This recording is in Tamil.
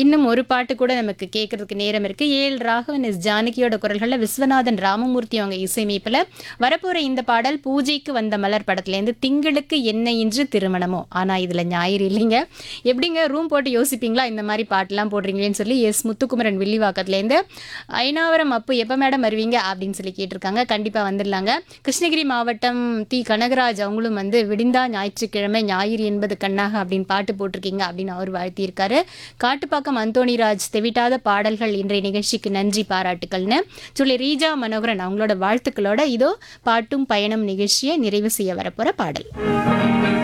இன்னும் ஒரு பாட்டு கூட நமக்கு கேட்கறதுக்கு நேரம் இருக்கு ஏல் ராகவன் எஸ் ஜானகியோட குரல்களில் விஸ்வநாதன் ராமமூர்த்தி அவங்க இசையமைப்பில் வரப்போற இந்த பாடல் பூஜைக்கு வந்த மலர் படத்துலேருந்து திங்களுக்கு என்ன இன்று திருமணமோ ஆனால் இதில் ஞாயிறு இல்லைங்க எப்படிங்க ரூம் போட்டு யோசிப்பீங்களா இந்த மாதிரி பாட்டெல்லாம் போடுறீங்களேன்னு சொல்லி எஸ் முத்துக்குமரன் வில்லிவாக்கத்துலேருந்து ஐநாவரம் அப்பு எப்போ மேடம் வருவீங்க அப்படின்னு சொல்லி கேட்டிருக்காங்க கண்டிப்பாக வந்துடலாங்க கிருஷ்ணகிரி மாவட்டம் தி கனகராஜ் அவங்களும் வந்து விடிந்தா ஞாயிற்றுக்கிழமை ஞாயிறு என்பது கண்ணாக அப்படின்னு பாட்டு போட்டிருக்கீங்க அப்படின்னு அவர் வாழ்த்தியிருக்காரு காட்டுப்பாக்கம் அந்தோணிராஜ் தெவிட்டாத பாடல்கள் இன்றைய நிகழ்ச்சிக்கு நன்றி பாராட்டுக்கள்னு சொல்லி ரீஜா மனோகரன் அவங்களோட வாழ்த்துக்களோட இதோ பாட்டும் பயணம் நிகழ்ச்சியை நிறைவு செய்ய வரப்போற பாடல்